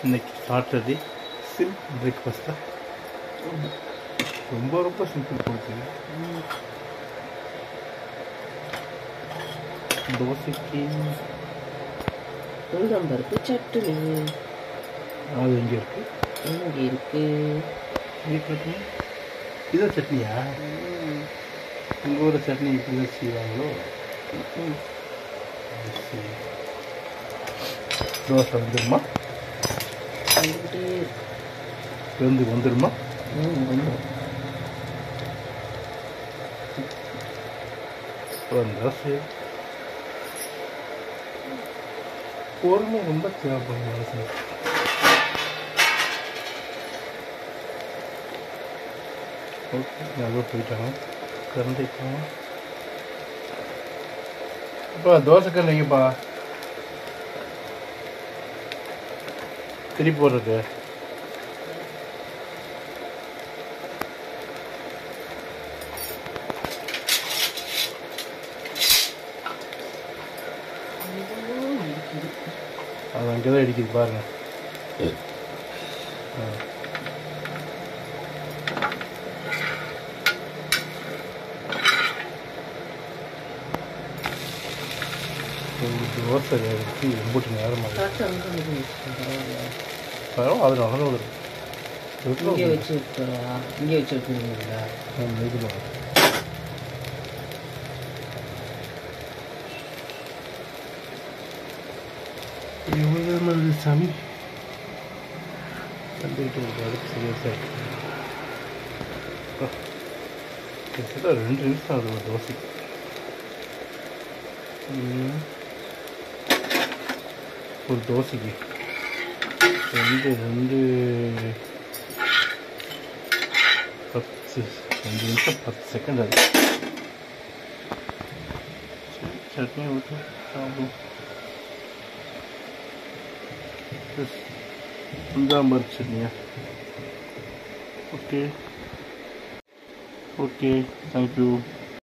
இன்னைக்கு starter simple breakfast தான் ரொம்ப ரொம்ப சிம்பிள் போச்சு தோசைக்கு உளுந்தம்பருப்பு சட்னி அது எங்கே இருக்கு இங்கே இருக்கு இங்கே சட்னி இதான் சட்னியா ம், உங்கள் ஊரில் சட்னி இப்படி தான் செய்வாங்களோ ம். அது சரி. தோசை வந்துருமா வந்துக்கிட்டே இருக்கு. வெந்து வந்துருமா ம், வந்துரும். வந்தா சரி பொறுமை ரொம்ப தேவைப்படும் மனசுல ஓகே நல்லா போயிட்டாங்க கரண்ட் வைக்காம அப்பா தோசை கல் வைங்கப்பா திருப்பி போடுறது அது அங்கே தான் அடிக்குது பாருங்க ஆ. ஒரு தோசை வேகிறதுக்கு எம்பூட்டு நேரம் ஆகுது கரெக்டாக வந்து இங்கே வச்சுக்கோ, பரவாயில்ல. பரவாயில்ல அது நடந்து வருது இங்கே வச்சு விட்டுறா இங்கே வச்சு விட்டுருவீங்களா இதுல எவ்வளோ நல்லது சாமி வந்துக்கிட்டு இருக்கு அதுக்கு சரியா சார் கிட்டத்தட்ட ரெண்டு நிமிஷம் ஆகுது ஒரு தோசைக்கு ம். ஒரு தோசைக்கு ரெண்டு ரெண்டு பத்து ரெண்டு நிமிஷம் பத்து செகண்ட் அது சரி, சட்னி ஊற்றி சாப்பிடுவோம் உளுந்தாம்பரு சட்னியா ஓகே ஓகே தேங்க்யூ